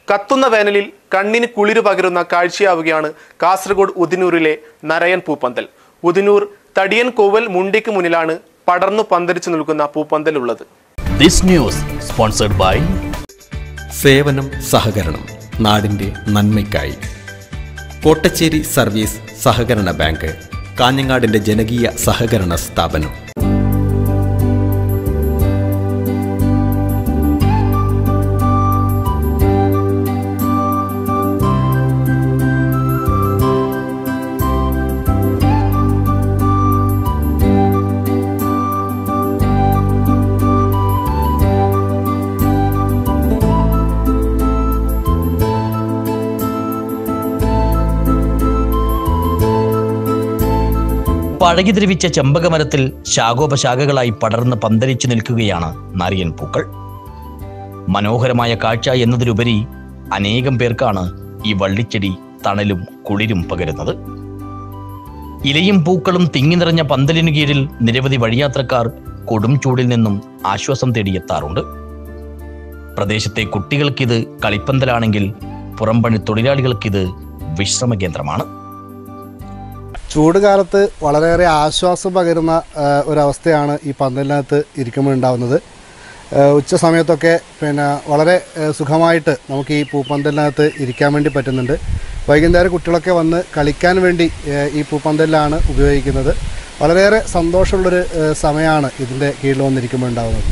കത്തുന്ന വേനലിൽ കണ്ണിന് കുളിര് പകരുന്ന കാഴ്ചയാവുകയാണ് കാസർഗോഡ് ഉദിനൂരിലെ നരയൻ പൂപ്പന്തൽ ഉദിനൂർ തടിയൻ കോവൽ മുണ്ടിക്ക് മുന്നിലാണ് പടർന്നു പന്തരിച്ചു നിൽക്കുന്ന പൂപ്പന്തൽ ഉള്ളത് This news sponsored by സേവനം സഹകരണം നാടിൻ്റെ നന്മയ്ക്കായി കോട്ടച്ചേരി സർവീസ് സഹകരണ ബാങ്ക് കാഞ്ഞങ്ങാടിൻ്റെ ജനകീയ സഹകരണ സ്ഥാപനം പഴകി ദ്രവിച്ച ചെമ്പകമരത്തിൽ ശാഖോപശാഖകളായി പടർന്ന് പന്തലിച്ചു നിൽക്കുകയാണ് നാരിയൻ പൂക്കൾ മനോഹരമായ കാഴ്ച എന്നതിലുപരി അനേകം പേർക്കാണ് ഈ വള്ളിച്ചെടി തണലും കുളിരും പകരുന്നത് ഇലയും പൂക്കളും തിങ്ങി നിറഞ്ഞ പന്തലിനു കീഴിൽ നിരവധി വഴിയാത്രക്കാർ കൊടും ചൂടിൽ നിന്നും ആശ്വാസം തേടിയെത്താറുണ്ട് പ്രദേശത്തെ കുട്ടികൾക്കിത് കളിപ്പന്തലാണെങ്കിൽ പുറംപണി തൊഴിലാളികൾക്കിത് വിശ്രമ കേന്ദ്രമാണ് ചൂട് കാലത്ത് വളരെയേറെ ആശ്വാസം പകരുന്ന ആ, ഒരവസ്ഥയാണ് ഈ പന്തലിനകത്ത് ഇരിക്കുമ്പോൾ ഉണ്ടാകുന്നത് ആ, ഉച്ച സമയത്തൊക്കെ പിന്നെ വളരെ ആ, സുഖമായിട്ട് നമുക്ക് ഈ പൂപ്പന്തലിനകത്ത് ഇരിക്കാൻ വേണ്ടി പറ്റുന്നുണ്ട് വൈകുന്നേരം കുട്ടികളൊക്കെ വന്ന് കളിക്കാൻ വേണ്ടി ആ, ഈ പൂപ്പന്തലിലാണ് ഉപയോഗിക്കുന്നത് വളരെയേറെ സന്തോഷമുള്ളൊരു ആ, സമയമാണ് ഇതിൻ്റെ കീഴിൽ വന്നിരിക്കുമ്പോൾ ഉണ്ടാകുന്നത്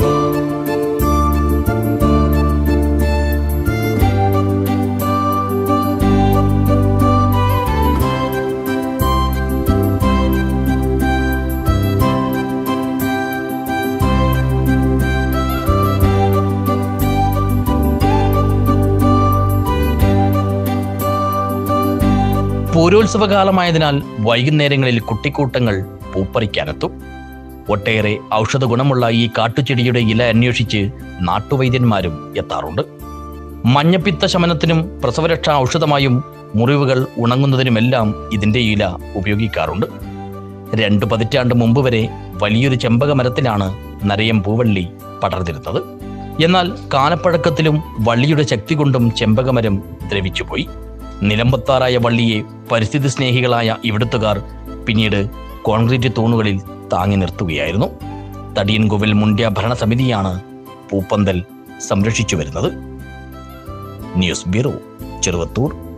പൂരോത്സവകാലമായതിനാൽ വൈകുന്നേരങ്ങളിൽ കുട്ടിക്കൂട്ടങ്ങൾ പൂപ്പറിക്കാനെത്തും ഒട്ടേറെ ഔഷധ ഗുണമുള്ള ഈ കാട്ടുചെടിയുടെ ഇല അന്വേഷിച്ച് നാട്ടുവൈദ്യന്മാരും എത്താറുണ്ട് മഞ്ഞപ്പിത്ത ശമനത്തിനും പ്രസവരക്ഷാ ഔഷധമായും മുറിവുകൾ ഉണങ്ങുന്നതിനുമെല്ലാം ഇതിന്റെ ഇല ഉപയോഗിക്കാറുണ്ട് രണ്ടു പതിറ്റാണ്ട് മുമ്പ് വരെ വലിയൊരു ചെമ്പക മരത്തിലാണ് നരയം പൂവള്ളി പടർന്നിരുന്നത് എന്നാൽ കാലപ്പഴക്കത്തിലും വള്ളിയുടെ ശക്തി കൊണ്ടും ചെമ്പകമരം ദ്രവിച്ചുപോയി നിലമ്പത്താറായ വള്ളിയെ പരിസ്ഥിതി സ്നേഹികളായ ഇവിടുത്തുകാർ പിന്നീട് കോൺക്രീറ്റ് തൂണുകളിൽ താങ്ങി നിർത്തുകയായിരുന്നു തടിയൻകോവിൽ മുണ്ട്യ ഭരണസമിതിയാണ് പൂപ്പന്തൽ സംരക്ഷിച്ചു വരുന്നത് ന്യൂസ് ബ്യൂറോ ചെറുവത്തൂർ